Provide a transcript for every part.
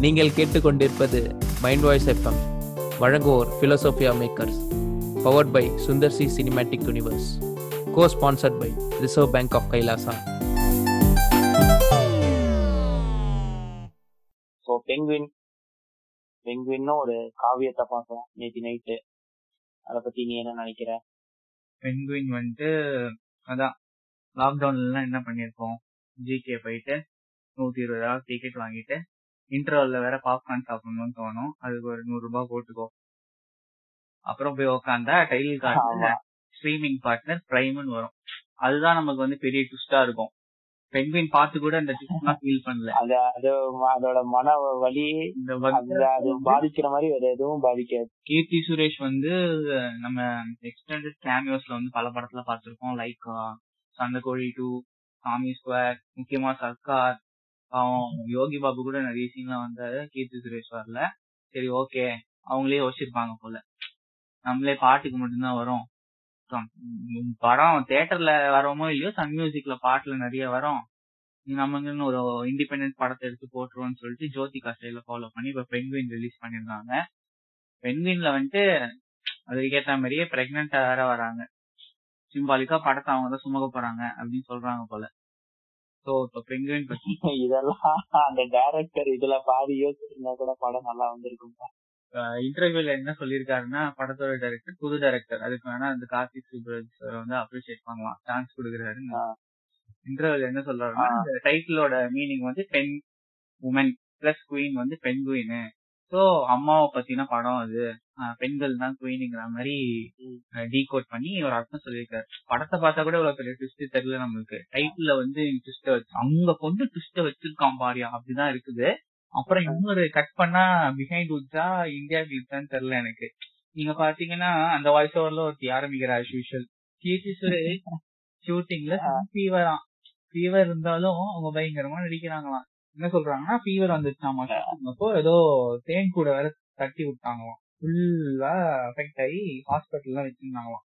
நீங்கள் கேட்டுக்கொண்டிருப்பது mind voice FM வழங்குவோர் Philosophia makers powered by Sundar C cinematic universe co sponsored by reserve bank of Kailasa so penguin பெங்குவின்னு ஒரு காவியத்தை பார்த்தோம் நேற்று நைட்டு அதை பத்தி நீ என்ன நினைக்கிற பென்குயின் வந்துட்டு அதான் லாக்டவுன்ல என்ன பண்ணிருக்கோம் ஜிகே போயிட்டு நூத்தி இருபது ரூபா டிக்கெட் வாங்கிட்டு இன்டர்வல்ல வேற பாப்கார்ன் சாப்பிடணும்னு தோணும் அதுக்கு ஒரு நூறு ரூபாய் போட்டுக்கோ அப்புறம் போய் உக்காந்தா டைல் கார்டுல ஆமா. ஸ்ட்ரீமிங் பார்ட்னர் பிரைம்னு வரும் அதுதான் நமக்கு வந்து பெரிய ட்விஸ்டா இருக்கும் பென்குயின் பார்த்து கூட அந்த ட்விஸ்ட்லாம் ஃபீல் பண்ணல அது அது அதோட மன வலி இந்த அது அது பாதிக்கிற மாதிரி வேற எதுவும் பாதிக்காது கீர்த்தி சுரேஷ் வந்து நம்ம எக்ஸ்டெண்டட் கேமியோஸ்ல வந்து பல படத்துல பார்த்திருக்கோம் like Sandakozhi two Saamy square முக்கியமா சர்க்கார் அவன் யோகி பாபு கூட நிறைய சீன்ல வந்தாரு கீர்த்தி சுரேஷ் வரல சரி ஓகே அவங்களே யோசிச்சிருப்பாங்க போல நம்மளே பாட்டுக்கு மட்டும்தான் வரும் உம் படம் தியேட்டர்ல வரோமோ இல்லையோ சன் மியூசிக்ல பாட்டுல நிறைய வரும் நமக்குன்னு ஒரு இண்டிபெண்டன்ட் படத்தை எடுத்து போட்டுருவோம்னு சொல்லிட்டு ஜோதிகா ஸ்டைல ஃபாலோ பண்ணி இப்ப பென்குயின் ரிலீஸ் பண்ணிருந்தாங்க பென்குயின்ல வந்துட்டு அதுக்கேத்த மாதிரியே பிரெக்னெண்டா வேற வராங்க சிம்பாலிக்கா படத்தை அவங்க தான் சுமக்க போறாங்க அப்படின்னு சொல்றாங்க போல சோ இப்ப பென்குயின் பத்தி இதெல்லாம் அந்த டைரக்டர் இதுல பாதி யோசிச்சிருந்தா கூட படம் நல்லா வந்திருக்கும் இன்டர்வியூல என்ன சொல்லியிருக்காருன்னா படத்தோட டைரக்டர் புது டைரக்டர் அதுக்கு வேணா அந்த கார்த்திக் சுப்ராஜ் சார் வந்து அப்ரிஷியேட் பண்ணலாம் சான்ஸ் கொடுக்குறாரு ஆ. இன்டர்வியூல என்ன சொல்றாருன்னா ஆ. இந்த டைட்டிலோட மீனிங் வந்து பெண் உமன் பிளஸ் குயின் வந்து பெண் குயின் சோ அம்மாவை பத்தின படம் அது ஆஹ் பெண்கள் தான் குயின்ங்கிற மாதிரி ம். டீகோட் பண்ணி ஒரு அர்த்தம் சொல்லியிருக்காரு படத்தை பார்த்தா கூட இவ்வளவு பெரிய ட்விஸ்ட் தெரியல நம்மளுக்கு டைட்டில்ல வந்து ட்விஸ்ட வச்சு அங்க கொண்டு ட்விஸ்ட வச்சிருக்கான் பாரியா அப்படிதான் இருக்குது அப்புறம் இன்னொரு கட் பண்ணா பிஹைண்ட் உட்ஸா இந்தியா கிளிப்ஸான்னு தெரியல எனக்கு நீங்க பாத்தீங்கன்னா அந்த வாய்ஸ் ஓவர்ல ஒருத்தி ஆரம்பிக்கிறா as usual கீர்த்தி சுரேஷ் ஷூட்டிங்ல ஃபீவரா ஃபீவர் இருந்தாலும் அவங்க பயங்கரமா நடிக்கிறாங்களாம் என்ன சொல்றாங்கன்னா ஃபீவர் வந்துச்சாமா அப்போ ஏதோ தேன் கூட வேற தட்டி விட்டாங்களாம் ஃபுல்லா அஃபெக்ட் ஆகி ஹாஸ்பிட்டல்லாம் வச்சிருந்தாங்களாம்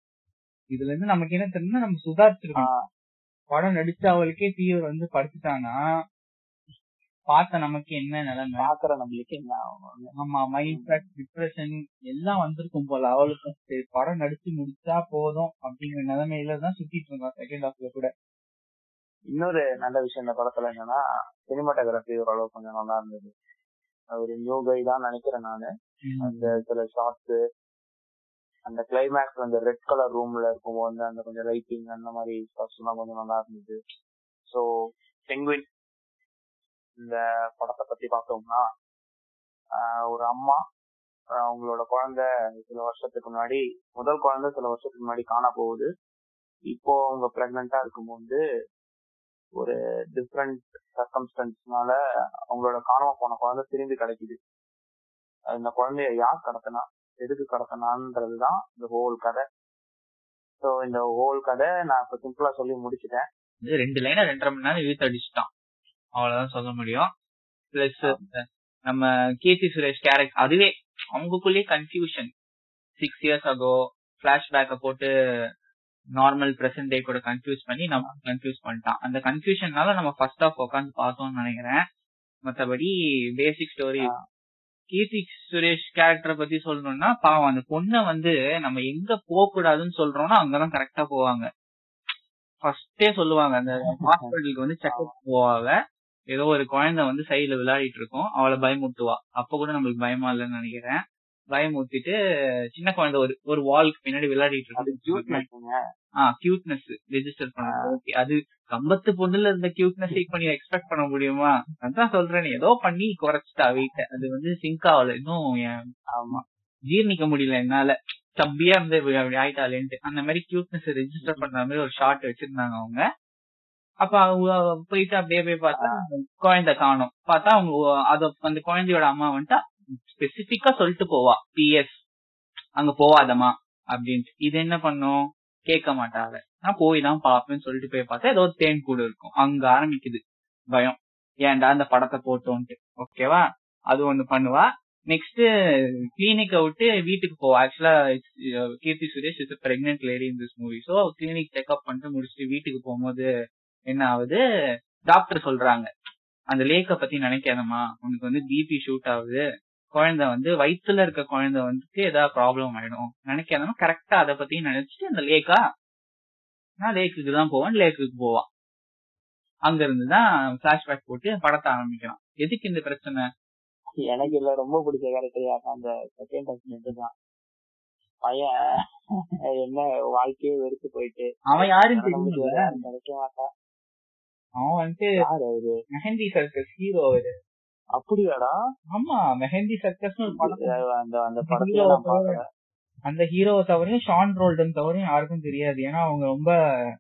இதுல இருந்து நமக்கு என்ன தெரியுதுன்னா நம்ம சுதாரிச்சிருக்கோம் படம் நடிச்ச அவளுக்கே ஃபீவர் வந்து படுத்துட்டானா பார்த்த நமக்கு என்ன நிலைமை பாக்குற நம்மளுக்கு என்ன ஆகும்? ஆமா மைண்ட் ஃபிளாட் டிப்ரெஷன் எல்லாம் வந்திருக்கும் போல அவளுக்கு சரி, படம் நடிச்சு முடிச்சா போதும் அப்படிங்கிற நிலைமையில தான் சுத்திட்டு இருந்தா செகண்ட் ஹாஃப்ல கூட இன்னொரு நல்ல விஷயம் இந்த படத்துல என்னன்னா சினிமாட்டோகிராஃபி ஓரளவு கொஞ்சம் நல்லா இருந்தது ஒரு நியூ கை தான் நினைக்கிறேன் நானு அந்த சில ஷார்ட்ஸ் அந்த கிளைமேக்ஸ் அந்த ரெட் கலர் ரூம்ல இருக்கும்போது அந்த கொஞ்சம் லைட்டிங் அந்த மாதிரி ஷார்ட்ஸ் எல்லாம் கொஞ்சம் நல்லா இருந்தது ஸோ பெங்குவின் இந்த படத்தை பத்தி பார்த்தோம்னா ஆஹ் ஒரு அம்மா ஆஹ் அவங்களோட குழந்தை சில வருஷத்துக்கு முன்னாடி முதல் குழந்தை சில வருஷத்துக்கு முன்னாடி காண போகுது இப்போ அவங்க பிரெக்னெண்டா இருக்கும்போது ஒரு டிஃப்ரெண்ட் சர்க்கம்ஸ்டன்ஸ்னால அவங்களோட காணாம போன குழந்தை திரும்பி கிடைக்குது அந்த குழந்தைய யார் கடத்தினா எதுக்கு கடத்தினான்றதுதான் இந்த ஹோல் கதை ஸோ இந்த ஹோல் கதை நான் இப்ப சிம்பிளா சொல்லி முடிச்சிட்டேன் இது ரெண்டு லைனா ரெண்டரை மணி நேரம் இழுத்து அடிச்சுட்டான் அவ்வளவுதான் சொல்ல முடியும் பிளஸ் நம்ம கீர்த்தி சுரேஷ் கேரக்டர் அதுவே அவங்களுக்குள்ளேயே கன்ஃபியூஷன் சிக்ஸ் இயர்ஸ் ஆகோ பிளாஷ்பேக்க போட்டு நார்மல் பிரசன்ட் டே கூட கன்ஃபியூஸ் பண்ணி நம்ம கன்ஃபியூஸ் பண்ணிட்டான் அந்த கன்ஃபியூஷன்னால நம்ம ஃபர்ஸ்ட் ஆஃப் உட்காந்து பார்த்தோம்னு நினைக்கிறேன் மத்தபடி பேசிக் ஸ்டோரி ஆ. கீர்த்தி சுரேஷ் கேரக்டரை பத்தி சொல்லணும்னா பாவம் அந்த பொண்ணை வந்து நம்ம எங்க போக கூடாதுன்னு சொல்றோம்னா அங்கதான் கரெக்டா போவாங்க ஃபர்ஸ்டே சொல்லுவாங்க அந்த ஹாஸ்பிட்டலுக்கு வந்து செக்அப் போவாங்க ஏதோ ஒரு குழந்தை வந்து சைடுல விளையாடிட்டு இருக்கும் அவளை பயமுட்டுவா அப்ப கூட நம்மளுக்கு பயமா இல்லைன்னு நினைக்கிறேன் பயமுத்திட்டு சின்ன குழந்தை ஒரு ஒரு வால்க்கு பின்னாடி விளையாடிட்டு அது இருக்கு கியூட்னஸ்ங்க ஆ கியூட்னஸ் ரெஜிஸ்டர் பண்ண ஓகே அது கம்பத்து பொண்ணுல இருந்த கியூட்னஸ் பண்ணி எக்ஸ்பெக்ட் பண்ண முடியுமா அதான் சொல்றேன் ஏதோ பண்ணி குறைச்சிட்டா வெயிட்ட அது வந்து சிங்க் ஆகல இன்னும் என் ஆமா ஜீர்ணிக்க முடியல என்னால சப்பியா இருந்து இப்படி அப்படி ஆயிட்டாலேன்ட்டு அந்த மாதிரி கியூட்னஸ் ரெஜிஸ்டர் பண்ற மாதிரி ஒரு ஷார்ட் வச்சிருந்தாங்க அவங்க அப்ப அவங்க போயிட்டு அப்படியே போய் பார்த்தா குழந்தை காணும் பார்த்தா அவங்க அத அந்த குழந்தையோட அம்மா வந்துட்டு ஸ்பெசிபிக்கா சொல்லிட்டு போவா பிஎஸ் அங்க போவாதம்மா அப்படின்ட்டு இது என்ன பண்ணும் கேட்க மாட்டாங்க நான் போய் தான் பாப்பேன்னு சொல்லிட்டு போய் பார்த்தா ஏதோ ஒரு தேன் கூடு இருக்கும் அங்க ஆரம்பிக்குது பயம் ஏன்டா அந்த படத்தை போட்டோன்ட்டு ஓகேவா அது ஒண்ணு பண்ணுவா நெக்ஸ்ட் கிளினிக்கை விட்டு வீட்டுக்கு போவா actually Keerthy Suresh is pregnant lady in this movie so clinic checkup பண்ணிட்டு முடிச்சுட்டு வீட்டுக்கு போகும்போது என்ன ஆகுது டாக்டர் சொல்றாங்க அந்த லேக்க பத்தி நினைக்காதம்மா உனக்கு வந்து பிபி ஷூட் ஆகுது குழந்தை வந்து வயித்துல இருக்க குழந்தை வந்துட்டு ஏதாவது ப்ராப்ளம் ஆயிடும் நினைக்காதமா கரெக்டா அதை பத்தி நினைச்சிட்டு அந்த லேக்கா நான் லேக்குக்கு தான் போவேன் லேக்குக்கு போவான் அங்க இருந்து தான் பிளாஷ்பேக் போட்டு படத்தை ஆரம்பிக்கிறான் எதுக்கு இந்த பிரச்சனை எனக்கு இல்ல ரொம்ப பிடிச்ச கேரக்டர் அந்த செகண்ட் ஹஸ்பண்ட் தான் பையன் என்ன வாழ்க்கையே வெறுத்து போயிட்டு அவன் யாருன்னு நமக்கு தெரியுமில்ல? வேற யாரும் கிடைக்க மாட்டா அவன் வந்துட்டு யாரு அவரு மெஹந்தி சர்க்கஸ் ஹீரோ அவரு அப்படியாடா ஆமா மெஹந்தி சர்க்கஸ்னு ஒரு படம் அந்த அந்த படத்தையே நான் பாக்கல அந்த ஹீரோவை தவிரையும் ஷான் ரோல்டன் தவிரையும் யாருக்கும் தெரியாது ஏன்னா அவங்க ரொம்ப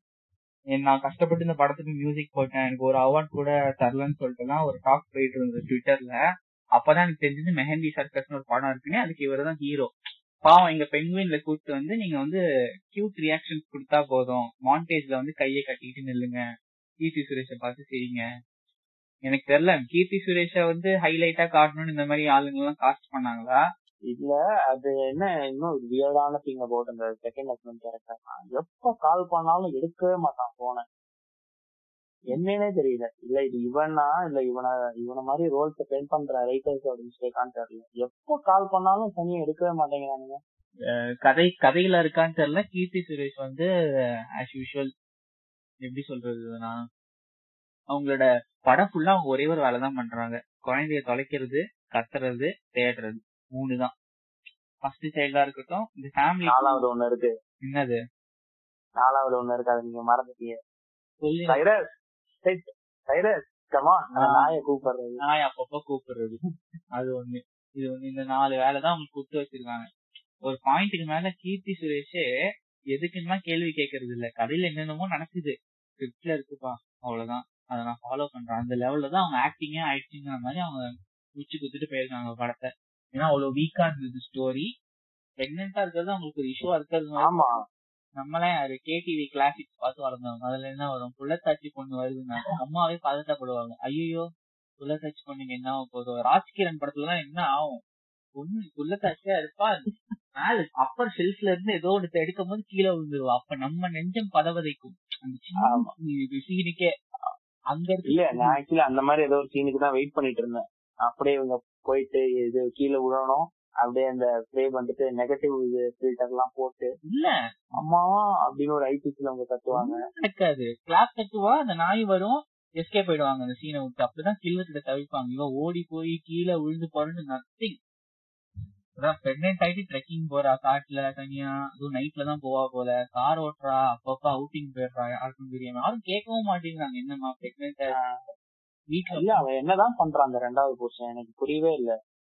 என் நான் கஷ்டப்பட்டு இந்த படத்துக்கு மியூசிக் போட்டேன் எனக்கு ஒரு அவார்ட் கூட தரலன்னு சொல்லிட்டுலாம் ஒரு டாக் போயிட்டு இருந்தது ட்விட்டர்ல அப்பதான் எனக்கு தெரிஞ்சது மெஹந்தி சர்க்கஸ்னு ஒரு படம் இருக்குன்னு அதுக்கு இவர் தான் ஹீரோ பாவம் எங்க பெண்குயின்ல கூப்பிட்டு வந்து நீங்க வந்து கியூட் ரியாக்ஷன்ஸ் கொடுத்தா போதும் மாண்டேஜ்ல வந்து கையை கட்டிக்கிட்டு நில்லுங்க கீர்த்தி சுரேஷை பார்த்து செய்யுங்க எனக்கு தெரியல கீர்த்தி சுரேஷை வந்து ஹைலைட்டா காட்டணும்னு இந்த மாதிரி ஆளுங்க எல்லாம் காஸ்ட் பண்ணாங்களா இல்ல அது என்ன இன்னும் வியர்டான திங் அபவுட் அந்த செகண்ட் ஹஸ்பண்ட் கேரக்டர் எப்ப கால் பண்ணாலும் எடுக்கவே மாட்டான் போன என்னன்னே தெரியல இல்ல இது இவனா இல்ல இவன இவன மாதிரி ரோல்ஸ் பெயிண்ட் பண்ற ரைட்டர்ஸோட மிஸ்டேக்கான்னு தெரியல எப்போ கால் பண்ணாலும் தனியா எடுக்கவே மாட்டேங்கிறானுங்க கதை கதையில இருக்கான்னு தெரியல கீர்த்தி சுரேஷ் வந்து ஆஸ் யூஷுவல் எப்படி சொல்றது நான் அவங்களோட படம் ஃபுல்லா அவங்க ஒரே ஒரு வேலை தான் பண்றாங்க குழந்தைய தொலைக்கிறது கத்துறது தேடுறது மூணு தான் ஃபர்ஸ்ட் சைல்டா இருக்கட்டும் இந்த ஃபேமிலி நாலாவது ஒண்ணு இருக்கு என்னது நாலாவது ஒண்ணு இருக்கு அதை நீங்க மறந்துட்டீங்க சொல்லி சைரஸ் சைரஸ் கமா ஆ. நாயை கூப்பிடுறது நாய் அப்பப்ப கூப்பிடுறது அது ஒண்ணு இது ஒண்ணு இந்த நாலு வேலை தான் அவங்க கூப்பிட்டு வச்சிருக்காங்க ஒரு பாயிண்ட்டுக்கு மேல கீர்த்தி சுரேஷே எதுக்குன்னா கேள்வி கேட்கறது இல்ல கதையில என்னென்னமோ நடக்குது ஸ்கிரிப்ட்ல இருக்குப்பா அவ்வளவுதான் அதை நான் ஃபாலோ பண்றேன் அந்த லெவல்ல தான் அவங்க ஆக்டிங்கே ஆயிடுச்சுங்கிற மாதிரி அவங்க உச்சி குத்துட்டு போயிருக்காங்க படத்தை ஏன்னா அவ்வளவு வீக்கா இருந்தது ஸ்டோரி பிரெக்னெண்டா இருக்கிறது அவங்களுக்கு ஒரு இஷ்யூவா இருக்கிறது மாதிரி ஆமா நம்மளே அது கேடிவி கிளாசிக்ஸ் பார்த்து வளர்ந்தவங்க அதுல என்ன வரும் புள்ளத்தாச்சி பொண்ணு வருதுன்னா அம்மாவே பதட்டப்படுவாங்க ஐயோ புள்ளத்தாச்சி பொண்ணுங்க என்ன ஆக போதும் ராஜ்கிரண் படத்துல எல்லாம் என்ன ஆகும் பொண்ணு புள்ளத்தாச்சியா இருப்பா மேல அப்பர் ஷெல்ஃப்ல இருந்து ஏதோ ஒன்று எடுக்கும் போது கீழே விழுந்துருவா அப்ப நம்ம நெஞ்சம் பதவதைக்கும் அந்த ஆமா. சின்ன சீனுக்கே அங்க இல்ல இருக்கு நான் ஆக்சுவலி அந்த மாதிரி ஏதோ ஒரு சீனுக்கு தான் வெயிட் பண்ணிட்டு இருந்தேன் அப்படியே இவங்க போயிட்டு இது கீழே விழணும் அப்படியே அந்த ஸ்ப்ரே வந்துட்டு நெகட்டிவ் இது ஃபில்டர் எல்லாம் போட்டு இல்ல அம்மா அப்படின்னு ஒரு ஐபிசில அவங்க கத்துவாங்க நடக்காது கிளாப் தட்டுவா அந்த நாய் வரும் எஸ்கேப் போயிடுவாங்க அந்த சீனை விட்டு அப்படிதான் கில்வத்துல தவிப்பாங்க இவன் ஓடி போய் கீழே விழுந்து போறன்னு நத்திங் அதான் பிரெக்னென்ட் ஆயிட்டு ட்ரெக்கிங் போறா காட்டுல தனியா அதுவும் நைட்ல தான் போவா போல கார் ஓட்டுறா அப்பப்ப அவுட்டிங் போயிடுறா யாருக்கும் தெரியாம யாரும் கேட்கவும் மாட்டேங்கிறாங்க என்னம்மா பிரெக்னென்ட் வீட்டுல இல்ல அவன் என்னதான் பண்றான் அந்த ரெண்டாவது புருஷன் எனக்கு புரியவே இல்ல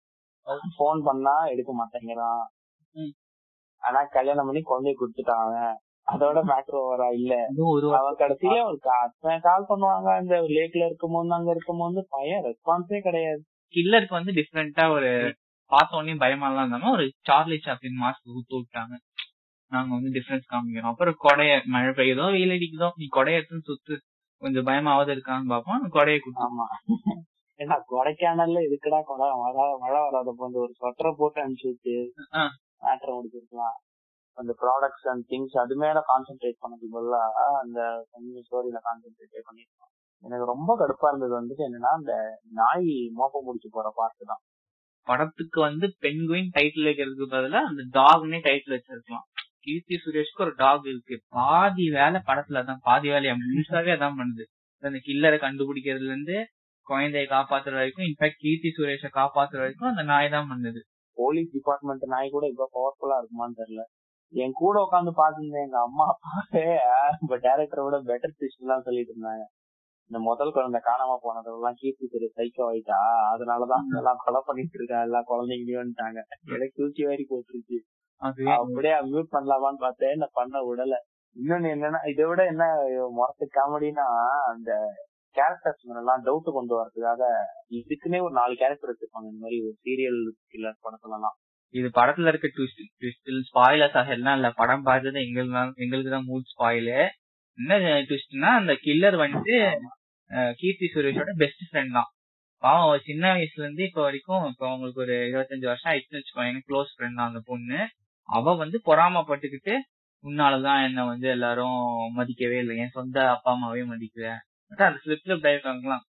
போன் பண்ணா எடுக்க மாட்டேங்கிறான் ம். ஆனா கல்யாணம் பண்ணி குழந்தைய கொடுத்துட்டான் அவன் அதோட மேட்ரு ஓவரா இல்ல அதுவும் ஒரு அவன் கடைசியில ஒரு கால் பண்ணுவாங்க அந்த லேக்ல இருக்கும்போது அங்க இருக்கும்போது பையன் ரெஸ்பான்ஸே கிடையாது கில்லருக்கு வந்து டிஃப்ரெண்டா ஒரு பார்த்த உடனே பயமா எல்லாம் இல்லாம ஒரு சார்லி சாப்ளின் மாஸ்க் ஊத்து விட்டாங்க நாங்க வந்து டிஃபரன்ஸ் காமிக்கிறோம் அப்புறம் கொடைய மழை பெய்யுதோ வெயில் அடிக்குதோ நீ கொடைய எடுத்துன்னு சுத்து கொஞ்சம் பயமாவது இருக்கான்னு பாப்போம் அந்த கொடையை குத்து ஆமா ஏன்னா கொடைக்கானல்ல இதுக்குடா கொடை மழை மழை வராத போது ஒரு ஸ்வெட்டரை போட்டு அனுப்பிச்சு விட்டு ஆ. மேட்டர் முடிச்சிருக்கலாம் அந்த ப்ராடக்ட்ஸ் அண்ட் திங்ஸ் அது மேல கான்சென்ட்ரேட் பண்ணதுக்கு பதிலா அந்த ஸ்டோரியில கான்சென்ட்ரேட் பண்ணிருக்கோம் எனக்கு ரொம்ப கடுப்பா இருந்தது வந்துட்டு என்னன்னா அந்த நாய் மோப்பம் முடிச்சு போற பார்ட் தான் படத்துக்கு வந்து பெண்குயின் டைட்டில் வைக்கிறதுக்கு பதிலா அந்த டாக்னே டைட்டில் வச்சிருக்கலாம் கீர்த்தி சுரேஷ்க்கு ஒரு டாக் இருக்கு பாதி வேலை படத்துல தான் பாதி வேலையா முழுசாவே அதான் பண்ணுது அந்த கில்லரை கண்டுபிடிக்கிறதுல இருந்து குழந்தைய காப்பாத்துற வரைக்கும் இன்ஃபேக்ட் கீர்த்தி சுரேஷை காப்பாத்துற வரைக்கும் அந்த நாய் தான் பண்ணுது போலீஸ் டிபார்ட்மெண்ட் நாய் கூட இப்ப பவர்ஃபுல்லா இருக்குமான்னு தெரியல என் கூட உட்காந்து பாத்துருந்தேன் எங்க அம்மா அப்பாவே இப்ப டேரக்டரோட பெட்டர் டிஷ் எல்லாம் சொல்லிட்டு இருந்தாங்க இந்த முதல் குழந்தை காணாம போனதெல்லாம் கீர்த்தி திரு சைக்கோ ஆயிட்டா அதனாலதான் எல்லாம் கொலை பண்ணிட்டு இருக்கா எல்லா குழந்தைங்களையும் எனக்கு தூக்கி வாரி போட்டுருச்சு அதுவே அப்படியே மியூட் பண்ணலாமான்னு பார்த்தேன் நான் பண்ண விடல இன்னொன்னு என்னன்னா இதை விட என்ன முறத்து காமெடினா அந்த கேரக்டர்ஸ் எல்லாம் டவுட் கொண்டு வரதுக்காக இதுக்குன்னே ஒரு நாலு கேரக்டர் வச்சிருப்பாங்க இந்த மாதிரி ஒரு சீரியல் கில்லர் படத்துல எல்லாம் இது படத்துல இருக்க ட்விஸ்ட் ட்விஸ்டில் ஸ்பாயிலர்ஸ் ஆக எல்லாம் இல்ல படம் பார்த்தது எங்களுக்கு தான் எங்களுக்கு தான் மூட் ஸ்பாயிலு என்ன ட்விஸ்ட்னா அந்த கில்லர் வந்து அஹ், கீர்த்தி சுரேஷோட பெஸ்ட் ஃப்ரெண்ட் தான் பாவம் அவ சின்ன வயசுல இருந்து இப்ப வரைக்கும் இப்ப அவங்களுக்கு ஒரு இருபத்தஞ்சு வருஷம் ஆயிடுச்சுன்னு வச்சுக்கோங்க க்ளோஸ் ஃப்ரெண்ட் தான் அந்த பொண்ணு அவ வந்து பொறாமப்பட்டுக்கிட்டு உன்னாலதான் என்ன வந்து எல்லாரும் மதிக்கவே இல்லை என் சொந்த அப்பா அம்மாவே மதிக்கல பட் அந்த ஸ்லிப் ஸ்லிப் டைலாக்லாம்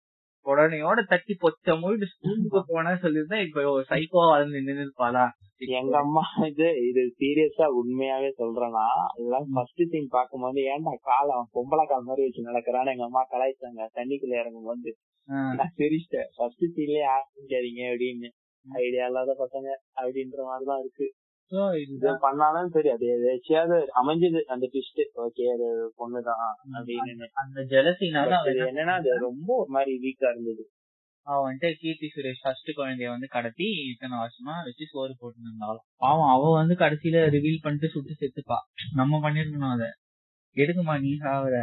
உடனையோட தட்டி பொச்ச மூடி ஸ்கூலுக்கு போனா சொல்லிருந்தா இப்ப சைக்கோ வளர்ந்து நின்று இருப்பாளா எங்க அம்மா இது இது சீரியஸா உண்மையாவே சொல்றேன்னா இதெல்லாம் ஃபர்ஸ்ட் சீன் பாக்கும்போது ஏன்டா காலம் பொம்பளை கால் மாதிரி வச்சு நடக்கிறான்னு எங்க அம்மா கலாய்ச்சாங்க தண்ணிக்குள்ள இறங்கும் போது ஆஹ் நான் சிரிச்சிட்டேன் ஃபர்ஸ்ட் சீன்லயே ஆரம்பிக்காதீங்க அப்படின்னு ஐடியா இல்லாத பசங்க அப்படின்ற மாதிரிதான் இருக்கு so இது இதுதான் பண்ணாலும் சரி அது எதாச்சியாவது அமைஞ்சது அந்த ட்விஸ்ட் ஓகே அது பொண்ணுதான் அப்படின்னு அந்த ஜெலசினால But அவன் இது என்ன என்னன்னா அது ரொம்ப ஒரு மாதிரி வீக்கா இருந்தது அவன் வந்துட்டு கீர்த்தி சுரேஷ் ஃபர்ஸ்ட் குழந்தைய வந்து கடத்தி இத்தனை வருஷமா வச்சு சோறு போட்டு இருந்தாலும் பாவம் அவ வந்து கடைசியில ரிவீல் பண்ணிட்டு சுட்டு செத்துப்பா நம்ம பண்ணிருக்கணும் அத எதுக்குமா நீ சாவுற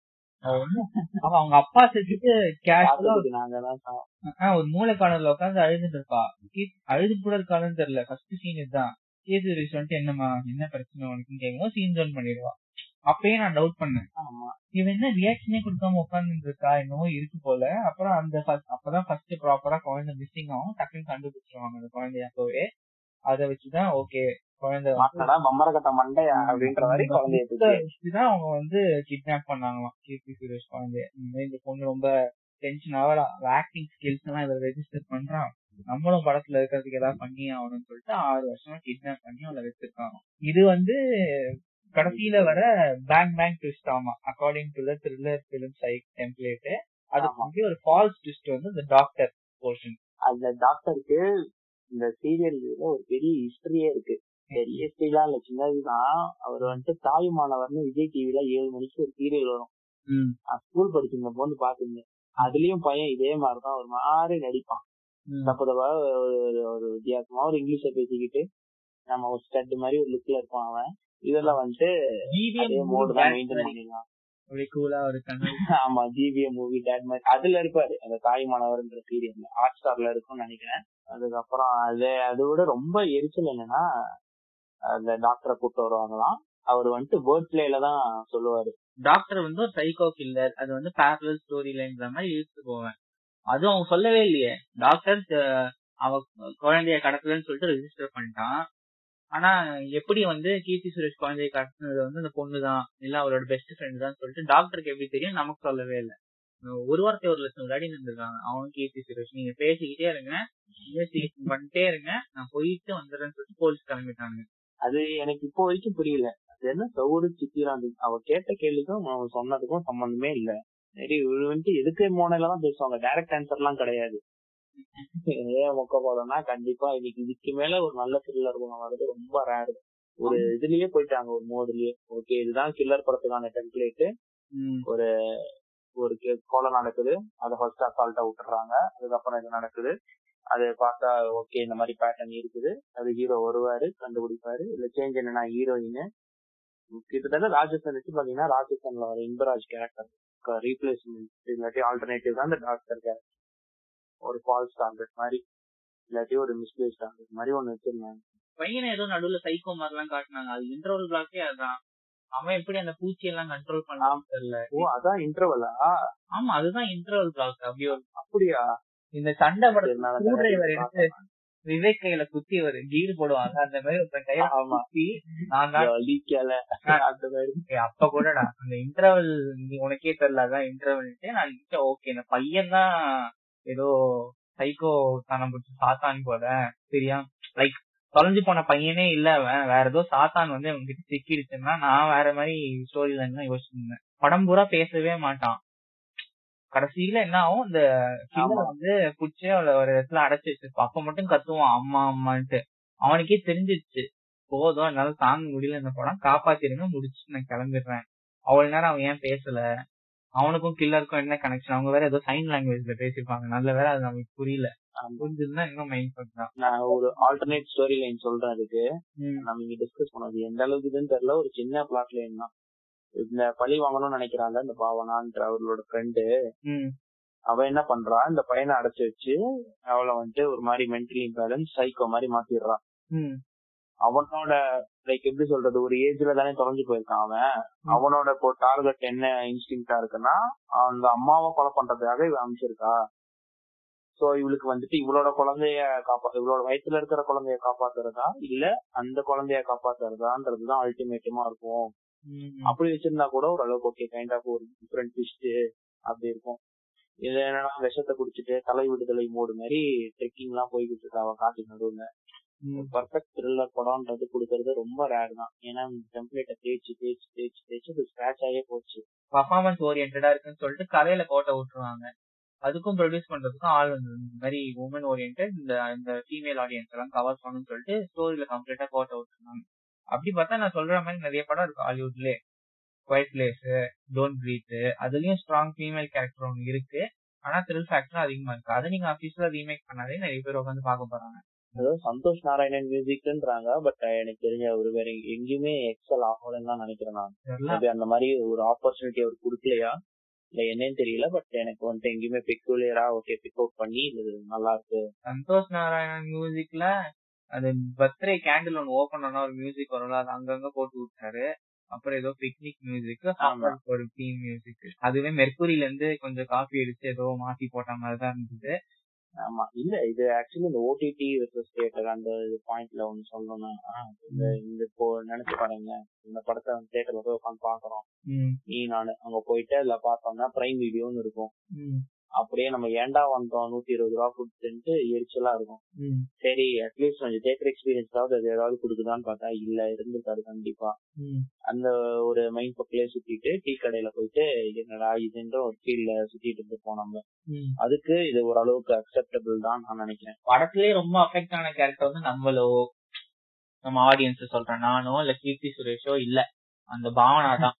அவ ஒண்ணும் அவ அவங்க அப்பா செத்துட்டு கேஷுவலா பார்த்ததுக்கு நாங்க தான் சா- ஒரு மூளைக்கானர்ல உட்காந்து அழுதுட்டு இருப்பா கீர்த்தி- அழுது கூட இருக்காளுன்னு தெரியல ஃபர்ஸ்ட் சீன் இதுதான் கீர்த்தி சுரேஷ் வந்துட்டு என்னம்மா என்ன பிரச்சனை உனக்குன்னு கேட்கும் சீன் ஜோன் பண்ணிடுவா அப்பயே நான் டவுட் பண்ணேன் ஆமா இவன் என்ன ரியாக்ஷனே கொடுக்காம உட்கார்ந்து இருக்கா என்னவோ இருக்கு போல அப்புறம் அந்த first- அப்பதான் ஃபர்ஸ்ட் ப்ராப்பரா குழந்தை மிஸ்ஸிங் ஆகும் டக்குன்னு கண்டுபிடிச்சிருவாங்க அந்த குழந்தைய அப்பவே அதை வச்சுதான் ஓகே குழந்தை வந்து- மாட்டடா பம்பர கட்ட மண்டையா அப்படின்ற மாதிரி குழந்தைய இதை தூக்கி வச்சுதான் அவங்க வந்து கிட்னாப் பண்ணாங்களாம் கீர்த்தி சுரேஷ் குழந்தைய இந்த மாதிரி இந்த பொண்ணு ரொம்ப டென்ஷன் ஆகல ஆக்டிங் ஸ்கில்ஸ் எல்லாம் இதை ரெஜிஸ்டர் பண்றான் நம்மளும் படத்துல இருக்கிறதுக்கு ஏதாவது பண்ணி ஆகணும்னு சொல்லிட்டு ஆறு வருஷமா கிட்னாப் பண்ணி அவளை வச்சிருக்காங்க இது வந்து கடைசியில வர பேங் பேங் ட்விஸ்ட் ஆமா according to the thriller film psych template அதுக்கு ஆமா. வந்து ஒரு ஃபால்ஸ் ட்விஸ்ட் வந்து இந்த டாக்டர் போர்ஷன் அந்த டாக்டருக்கு இந்த சீரியல்ல ஒரு பெரிய ஹிஸ்டரியே இருக்கு பெரிய ஹிஸ்டரிலாம் இல்ல சின்னதுதான் அவர் வந்துட்டு தாயுமானவர்னு விஜய் டிவில ஏழு மணிக்கு ஒரு சீரியல் வரும் நான் ஸ்கூல் படிச்சிருந்த போது பாத்துருந்தேன் அதுலயும் பையன் இதே மாதிரிதான் ஒரு மாதிரி நடிப்பான் தப்பு தப்பா ஒரு ஒரு- ஒரு வித்தியாசமா ஒரு இங்கிலீஷ பேசிக்கிட்டு நம்ம ஒரு ஸ்டட் மாதிரி ஒரு லுக்ல இருப்பான் அவன் இதெல்லாம் வந்துட்டு அதே மோடு தான் மெயின்டைன் பண்ணிடலாம் அப்படி கூலா ஒரு கண்ணல் ஆமா ஜிபிஎம் மூவி டேட் மாதிரி அதுல இருப்பாரு அந்த தாய்மானவர்ன்ற சீரியல்ல ஹாட் ஸ்டார்ல இருக்கும்னு நினைக்கிறேன் அதுக்கப்புறம் அது அதை விட ரொம்ப எரிச்சல் என்னன்னா அந்த டாக்டரை கூட்டு வருவாங்களாம் அவர் வந்துட்டு வேர்ட் பிளேல தான் சொல்லுவாரு டாக்டர் வந்து ஒரு சைக்கோ கில்லர் அது வந்து பேரலல் ஸ்டோரி லைன்ற மாதிரி இழுத்து போவேன் அதுவும் அவங்க சொல்லவே இல்லையே டாக்டர் அவ குழந்தைய கடத்தலன்னு சொல்லிட்டு ரெஜிஸ்டர் பண்ணிட்டான் ஆனா எப்படி வந்து கீர்த்தி சுரேஷ் குழந்தைய கடத்தினது வந்து அந்த பொண்ணு தான் இல்ல அவளோட பெஸ்ட் ஃப்ரெண்ட் தான் சொல்லிட்டு டாக்டருக்கு எப்படி தெரியும் நமக்கு சொல்லவே இல்லை ஒரு வாரத்தை ஒரு லட்சம் விளையாடி இருந்திருக்காங்க அவனும் கீர்த்தி சுரேஷ் நீங்க பேசிக்கிட்டே இருங்க இன்வெஸ்டிகேஷன் பண்ணிட்டே இருங்க நான் போயிட்டு வந்துடுறேன்னு சொல்லிட்டு போலீஸ் கிளம்பிட்டாங்க அது எனக்கு இப்போ வரைக்கும் புரியல அது என்ன சவுறு சித்திரான் அவ கேட்ட கேள்விக்கும் அவன் சொன்னதுக்கும் சம்பந்தமே இல்ல சரி இவரு வந்துட்டு எதுக்கு மோனையில தான் பேசுவாங்க டைரக்ட் ஆன்சர் எல்லாம் கிடையாது ஏன் மொக்க போலன்னா கண்டிப்பா இன்னைக்கு இதுக்கு மேல ஒரு நல்ல த்ரில்லர் படம் வர்றது ரொம்ப ரேர் ஒரு இதுலயே போயிட்டாங்க ஒரு மோதுலயே ஓகே இதுதான் கில்லர் படத்துக்கான டெம்ப்ளேட் ம். ஒரு ஒரு கே- கொலை நடக்குது அதை ஃபர்ஸ்ட் அசால்ட்டா விட்டுறாங்க அதுக்கப்புறம் இது நடக்குது அது பார்த்தா ஓகே இந்த மாதிரி பேட்டர்ன் இருக்குது அது ஹீரோ வருவாரு கண்டுபிடிப்பாரு இல்ல சேஞ்ச் என்னன்னா ஹீரோயின் கிட்டத்தட்ட ராஜஸ்தான் வச்சு பாத்தீங்கன்னா ராஜஸ்தான்ல வர இன்பராஜ் கேரக்டர் ரீப்ளேஸ்மெண்ட் இல்லாட்டி ஆல்டர்னேட்டிவ் தான் இந்த டாக்டர் கேரக்டர் ஒரு ஃபால்ஸ் டாக்டர் மாதிரி இல்லாட்டி ஒரு மிஸ்பிளேஸ் டாக்டர் மாதிரி ஒண்ணு வச்சிருந்தாங்க பையனை ஏதோ நடுவுல சைக்கோ மாதிரி எல்லாம் காட்டினாங்க அது இன்டர்வல் பிளாக்கே அதான் அவன் எப்படி அந்த பூச்சி எல்லாம் கண்ட்ரோல் பண்ணாம தெரியல ஓ அதான் இன்டர்வலா ஆமா அதுதான் இன்டர்வல் பிளாக் அப்படி ஒரு அப்படியா இந்த சண்டை படத்துல சரி, நான் ஸ்க்ரூ டிரைவர் அதை எடுத்து விவேக் கையில குத்தி ஒரு கீர் போடுவாங்க அந்த மாதிரி ஒருத்தன் கையில ஆமா குத்தி நான் தான் லீக்கல அந்த மாதிரி ஏய், அப்ப கூடடா அந்த இன்டர்வல் நீ உனக்கே தெரியல அதான் இன்டர்வல் நான் ஓகே இந்த பையன் தான் ஏதோ சைக்கோ தனம் பிடிச்ச சாத்தான் போல சரியா லைக் தொலைஞ்சு போன பையனே இல்ல அவன் வேற ஏதோ சாத்தான் வந்து அவங்க கிட்ட சிக்கிடுச்சுன்னா நான் வேற மாதிரி ஸ்டோரி லைன் தான் யோசிச்சிருந்தேன் படம் பூரா பேசவே மாட்டான் கடைசியில என்ன ஆகும் இந்த killer ஆமா. வந்து புடிச்சு அவளை ஒரு இடத்துல அடைச்சு வச்சிருப்பான் அப்ப மட்டும் கத்துவான் அம்மா அம்மான்ட்டு அவனுக்கே தெரிஞ்சிருச்சு போதும் என்னால தாங்க முடியல இந்த படம் காப்பாத்திருங்க முடிச்சு நான் கிளம்பிடுறேன் அவ்வளவு நேரம் அவன் ஏன் பேசல அவனுக்கும் கில்லருக்கும் என்ன கனெக்ஷன் அவங்க வேற ஏதோ சைன் லாங்குவேஜ்ல பேசிருப்பாங்க நல்ல வேற அது நமக்கு புரியல ஆமா. புரிஞ்சிருந்தா இன்னும் மைண்ட் பண்ணலாம் நான் ஒரு ஆல்டர்னேட் ஸ்டோரி லைன் சொல்றேன் அதுக்கு நம்ம இங்க டிஸ்கஸ் பண்ணது எந்த அளவுக்கு இதுன்னு தெரியல ஒரு சின்ன பிளாட் லைன் தான் இந்த பழி வாங்கணும்னு நினைக்கிறாங்க இந்த பாவனான்ற அவர்களோட ஃப்ரெண்டு ம் அவ என்ன பண்றா இந்த பையனை அடைச்சு வச்சு அவளை வந்துட்டு ஒரு மாதிரி மென்டலி இம்பேலன்ஸ் சைக்கோ மாதிரி மாத்திடுறான் ம் அவனோட லைக் எப்படி சொல்றது ஒரு ஏஜ்ல தானே தொலைஞ்சு போயிருக்கான் அவன் அவனோட இப்போ டார்கெட் என்ன இன்ஸ்டிங்டா இருக்குன்னா அந்த அம்மாவை கொலை பண்றதுக்காக இவன் அமைச்சிருக்கா சோ இவளுக்கு வந்துட்டு இவளோட குழந்தைய காப்பா இவளோட வயித்துல இருக்கிற குழந்தைய காப்பாத்துறதா இல்ல அந்த குழந்தைய காப்பாத்துறதான்றதுதான் அல்டிமேட்டமா இருக்கும் ம். அப்படி வச்சிருந்தா கூட ஓரளவுக்கு ஓகே கைண்ட் ஆஃப் ஒரு டிஃப்ரெண்ட் ட்விஸ்ட் அப்படி இருக்கும் இது என்னன்னா விஷத்தை குடிச்சிட்டு தலை விடுதலை மோடு மாதிரி ட்ரெக்கிங் எல்லாம் போய்கிட்டு இருக்கா அவ காட்டு நடுவுல பர்ஃபெக்ட் த்ரில்லர் படம்ன்றது கொடுக்கறது ரொம்ப ரேர் தான் ஏன்னா டெம்ப்ளேட்டை தேய்ச்சி தேய்ச்சி தேய்ச்சி தேய்ச்சி அது ஸ்கிராச் ஆகே போச்சு பர்ஃபார்மன்ஸ் ஓரியன்டா இருக்குன்னு சொல்லிட்டு கதையில கோட்டை விட்டுருவாங்க அதுக்கும் ப்ரொடியூஸ் பண்றதுக்கும் ஆள் வந்து இந்த மாதிரி உமன் ஓரியன்ட் இந்த இந்த ஃபீமேல் ஆடியன்ஸ் எல்லாம் கவர் பண்ணணும்னு சொல்லிட்டு ஸ்டோரியில கம்ப்ளீட்டா கோட்டை விட்டுருவாங்க அப்படி பார்த்தா நான் சொல்ற மாதிரி நிறைய படம் இருக்கு ஹாலிவுட்லயே குவைட் பிளேஸ் டோன்ட் பிரீத் அதுலயும் ஸ்ட்ராங் ஃபீமேல் கேரக்டர் ஒன்று இருக்கு ஆனா த்ரில் ஃபேக்டர் அதிகமா இருக்கு அதை நீங்க ஆபீஸ்ல ரீமேக் பண்ணாதே நிறைய பேர் உட்காந்து பார்க்க போறாங்க அதாவது சந்தோஷ் நாராயணன் மியூசிக்ன்றாங்க பட் எனக்கு தெரிஞ்ச அவர் வேற எங்க- எங்கேயுமே எக்ஸல் ஆகலன்னு தான் நினைக்கிறேன் நான் தெரியல Maybe அந்த மாதிரி ஒரு ஆப்பர்ச்சுனிட்டி அவர் கொடுக்கலையா இல்ல என்னன்னு தெரியல பட் எனக்கு வந்துட்டு எங்கேயுமே பெக்குலியரா ஓகே பிக் அவுட் பண்ணி இது நல்லா இருக்கு சந்தோஷ் நாராயணன் மியூசிக்ல அது பர்த்டே கேண்டில் ஒன்னு ஓபன் பண்ணா ஒரு மியூசிக் வரும்ல அது அங்கங்க போட்டு விட்டாரு அப்புறம் ஏதோ பிக்னிக் மியூசிக் ஆமா. ஒரு தீம் மியூசிக் அதுவே மெர்க்குரியில இருந்து கொஞ்சம் காப்பி அடிச்சு ஏதோ மாத்தி போட்ட மாதிரி தான் இருந்தது ஆமா இல்ல இது ஆக்சுவலி இந்த ஓடிடி வெர்சஸ் தியேட்டர் அந்த பாயிண்ட்ல ஒன்னு சொல்லணும்னா ஆஹ், இந்த இந்த இப்போ நினைச்சு பாருங்க இந்த படத்தை தியேட்டர்ல போய் உட்காந்து பாக்குறோம் ம், நீ நானு அங்க போயிட்டு அதுல பார்த்தோம்னா பிரைம் வீடியோன்னு இருக்கும் ம், அப்படியே நம்ம ஏன்டா வந்தோம் நூத்தி இருபது ரூபா கொடுத்துட்டு எரிச்சலா இருக்கும் ம், சரி அட்லீஸ்ட் கொஞ்சம் தேட்டர் எக்ஸ்பீரியன்ஸாவது அது ஏதாவது கொடுக்குதான்னு பார்த்தா இல்ல இருந்திருக்காரு கண்டிப்பா ம். அந்த ஒரு மைண்ட் பக்கலே சுத்திட்டு டீ கடையில போயிட்டு என்னடா இதுன்ற ஒரு ஃபீல்ல சுத்திட்டு இருப்போம் நம்ம ம். அதுக்கு இது ஓரளவுக்கு அக்செப்டபிள் தான் நான் நினைக்கிறேன் படத்திலேயே ரொம்ப அஃபெக்ட் ஆன கேரக்டர் வந்து நம்மளோ நம்ம ஆடியன்ஸ் சொல்றேன் நானோ இல்ல கீர்த்தி சுரேஷோ இல்ல அந்த பாவனா தான்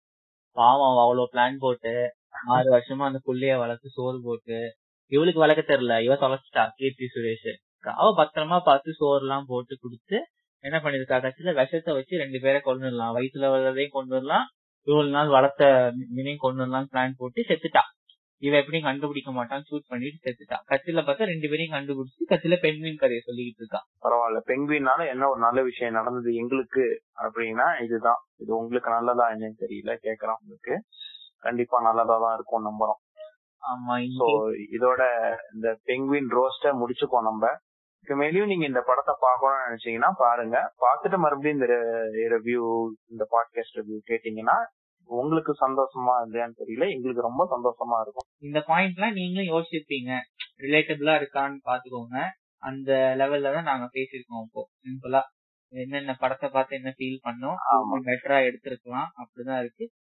பாவம் அவ அவ்வளவு பிளான் போட்டு ஆறு வருஷமா அந்த புள்ளைய வளர்த்து சோறு போட்டு இவளுக்கு வளர்க்க தெரியல இவ தொலைச்சிட்டா கீர்த்தி சுரேஷ் அவ பத்திரமா பார்த்து சோறு எல்லாம் போட்டு கொடுத்து என்ன பண்ணிருக்கா கட்சியில விஷத்தை வச்சு ரெண்டு பேரை கொண்டுடலாம் வயிற்றுல வளர்றதையும் கொண்டு வரலாம் இவ்வளவு நாள் வளர்த்த மீனையும் கொண்டு வரலாம் பிளான் போட்டு செத்துட்டா இவ எப்படியும் கண்டுபிடிக்க மாட்டான் ஷூட் பண்ணிட்டு செத்துட்டா கட்சியில பார்த்தா ரெண்டு பேரையும் கண்டுபிடிச்சு கட்சியில பெண்வின் கதையை சொல்லிக்கிட்டு இருக்கா பரவாயில்ல பெங்குவினால என்ன ஒரு நல்ல விஷயம் நடந்தது எங்களுக்கு அப்படின்னா இதுதான் இது உங்களுக்கு நல்லதா என்னன்னு தெரியல கேக்குறோம் உங்களுக்கு கண்டிப்பா நல்லதா தான் இருக்கும் நம்புறோம் ஆமா சோ இன்னைக்கு இதோட இந்த பெங்குவின் ரோஸ்ட முடிச்சுக்கோ நம்ம இதுக்கு மேலேயும் நீங்க இந்த படத்தை பார்க்கணும்னு நினைச்சீங்கன்னா பாருங்க பார்த்துட்டு மறுபடியும் இந்த ரிவ்யூ இந்த பாட்காஸ்ட் ரிவ்யூ கேட்டீங்கன்னா உங்களுக்கு சந்தோஷமா இல்லையான்னு தெரியல எங்களுக்கு ரொம்ப சந்தோஷமா இருக்கும் இந்த பாயிண்ட்லாம் நீங்களும் யோசிச்சிருப்பீங்க ரிலேட்டபிளா இருக்கான்னு பாத்துக்கோங்க அந்த லெவல்ல தான் நாங்க பேசியிருக்கோம் இப்போ சிம்பிளா என்னென்ன படத்தை பார்த்து என்ன ஃபீல் பண்ணோம் ஆமா. பெட்டரா எடுத்திருக்கலாம் அப்படிதான் இருக்கு